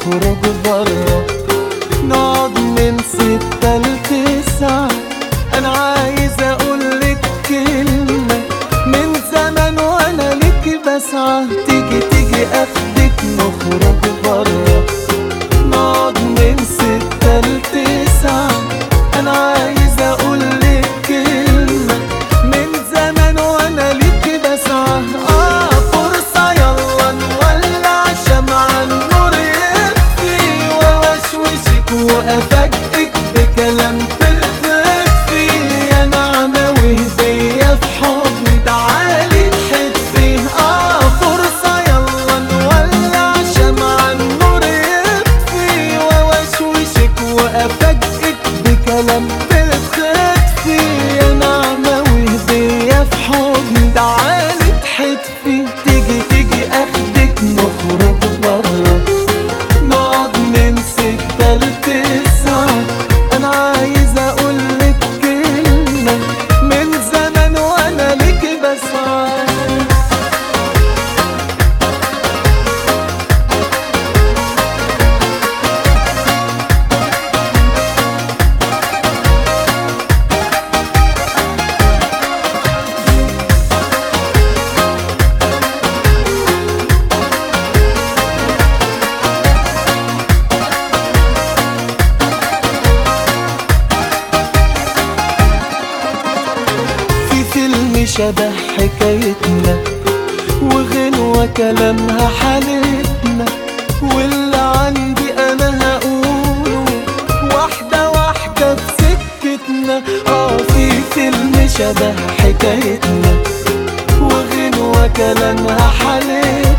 نخرج برا نقعد من ستة لتسعة أنا عايز أقولك كلمة من زمان وأنا ليكي بسعى تيجي تيجي أخدك نخرج برا نقعد من ستة لتسعة أنا عايز أقولك كلمة من زمان وأنا ليكي بسعى آه فرصة يلا نولع شمعة النور يطفي وأوشوشك وأفاجئك بكلام ترتاح فيه يا نعمة وهدية في حضني تعالي تحبي آه فرصة يلا نولع شمعة النور يطفي وأوشوشك وأفاجئك بكلام ترتاح يا نعمة وهدية في حضني تعالي تحبي تيجي تيجي أخدك نخرج برا نقعد من ستة لتسعة أنا عايز أقولك كلمة من زمان وأنا ليكي بسعى في فيلم شبه حكايتنا وغنوة كلامها حالتنا واللي عندي انا هقوله واحدة واحدة في سكتنا اه في فيلم شبه حكايتنا وغنوة كلامها حالتنا